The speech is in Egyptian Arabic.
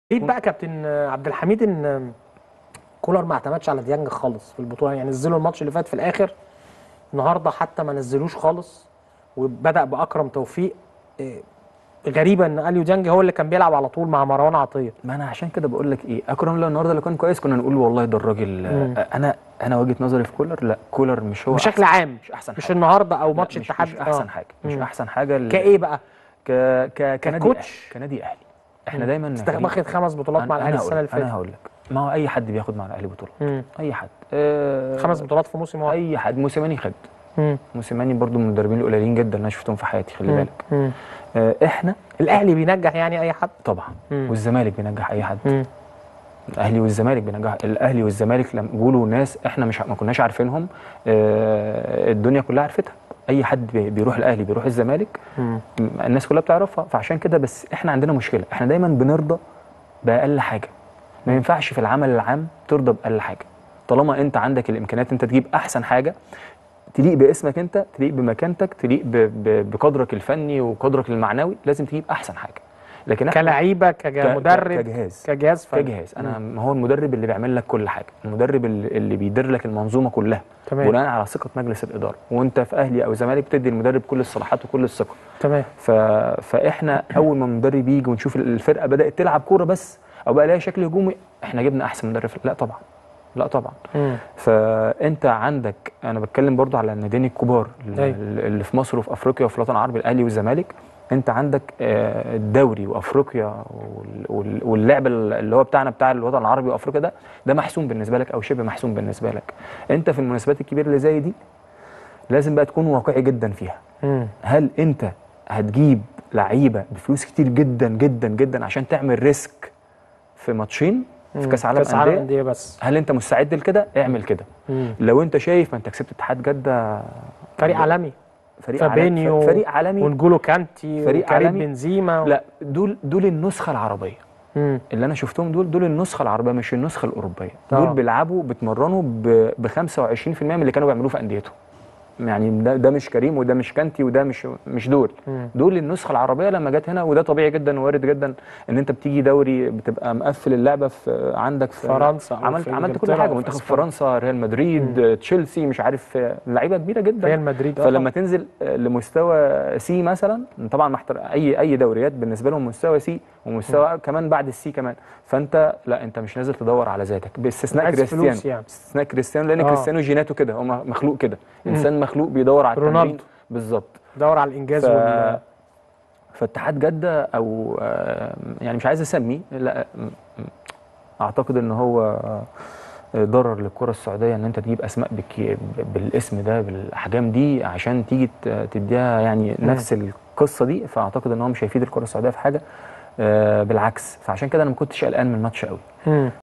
اكيد بقى كابتن عبد الحميد ان كولر ما اعتمدش على ديانج خالص في البطوله يعني نزله الماتش اللي فات في الاخر النهارده حتى ما نزلوش خالص وبدا باكرم توفيق إيه، غريبه ان اليو ديانج هو اللي كان بيلعب على طول مع مروان عطيه ما انا عشان كده بقول لك ايه اكرم لو النهارده لو كان كويس كنا نقول والله ده الراجل مم. آه، انا انا وجهه نظري في كولر لا كولر مش هو بشكل أحسن عام مش احسن مش حاجه النهارده او لا، ماتش مش, اتحاد مش احسن آه. حاجه مش مم. احسن حاجه ال- كايه بقى ك ك كنادي ككوتش؟ أهلي. كنادي اهلي احنا مم. دايما است- فريق- واخد خمس بطولات أنا- مع الاهلي أنا السنه هقول- اللي انا فاتت هقول لك ما هو اي حد بياخد مع الاهلي بطوله مم. اي حد آه خمس بطولات في موسم واحد اي حد موسيماني خد مم. موسيماني برضو من المدربين القليلين جدا اللي انا شفتهم في حياتي خلي مم. بالك مم. آه احنا الاهلي بينجح يعني اي حد طبعا مم. والزمالك بينجح اي حد مم. الاهلي والزمالك بينجح الاهلي والزمالك لما يقولوا ناس احنا مش ما كناش عارفينهم آه الدنيا كلها عرفتها اي حد بي- بيروح الاهلي بيروح الزمالك مم. م- الناس كلها بتعرفها فعشان كده بس احنا عندنا مشكله احنا دايما بنرضى باقل حاجه ما ينفعش في العمل العام ترضى باقل حاجه طالما انت عندك الامكانيات انت تجيب احسن حاجه تليق باسمك انت تليق بمكانتك تليق ب- ب- بقدرك الفني وقدرك المعنوي لازم تجيب احسن حاجه لكن احنا كلعيبه ك- كمدرب كجهاز كجهاز فني كجهاز انا ما هو المدرب اللي بيعمل لك كل حاجه المدرب اللي, اللي بيدير لك المنظومه كلها تمام بناء على ثقه مجلس الاداره وانت في اهلي او زمالك بتدي المدرب كل الصلاحات وكل الثقه تمام ف... فاحنا اول ما المدرب يجي ونشوف الفرقه بدات تلعب كوره بس او بقى لها شكل هجومي احنا جبنا احسن مدرب لا طبعا لا طبعا مم. فانت عندك انا بتكلم برضو على الناديين الكبار اللي- أيوة. اللي في مصر وفي افريقيا وفي الوطن العربي الاهلي والزمالك انت عندك آه، الدوري وافريقيا وال- وال- واللعب اللي هو بتاعنا بتاع الوطن العربي وافريقيا ده ده محسوم بالنسبه لك او شبه محسوم بالنسبه لك انت في المناسبات الكبيره اللي زي دي لازم بقى تكون واقعي جدا فيها مم. هل انت هتجيب لعيبه بفلوس كتير جدا جدا جدا عشان تعمل ريسك في ماتشين في مم. كاس عالم كاس عالم انديه انديه بس هل انت مستعد لكده اعمل كده مم. لو انت شايف ما انت كسبت اتحاد جده فريق عالمي فريق فابينيو عالمي فريق عالمي ونجولو كانتي فريق وكريم عالمي. بنزيما لا دول دول النسخه العربيه مم. اللي انا شفتهم دول دول النسخه العربيه مش النسخه الاوروبيه آه. دول بيلعبوا بيتمرنوا ب 25% من اللي كانوا بيعملوه في انديتهم يعني ده, ده مش كريم وده مش كانتي وده مش مش دول مم. دول النسخه العربيه لما جت هنا وده طبيعي جدا ووارد جدا ان انت بتيجي دوري بتبقى مقفل اللعبه في عندك في فرنسا أو عملت في عملت كل إنجلترا حاجه أو في منتخب إسبانيا. فرنسا ريال مدريد تشيلسي مش عارف لعيبه كبيره جدا ريال مدريد آه فلما تنزل لمستوى سي مثلا طبعا محتر... اي اي دوريات بالنسبه لهم مستوى سي ومستوى كمان بعد السي كمان فانت لا انت مش نازل تدور على ذاتك باستثناء عايز كريستيانو فلوس يعني. باستثناء كريستيانو لان آه. كريستيانو جيناته كده هو مخلوق كده انسان مخلوق بيدور على رونالدو. التمرين بالظبط دور على الانجاز ف... وال... فاتحاد جده او آه، يعني مش عايز اسميه لا م- م- اعتقد ان هو آه، ضرر للكره السعوديه ان انت تجيب اسماء بك... بالاسم ده بالاحجام دي عشان تيجي ت- تديها يعني مم. نفس القصه دي فاعتقد ان هو مش هيفيد الكره السعوديه في حاجه آه، بالعكس فعشان كده انا ما كنتش قلقان من الماتش قوي مم.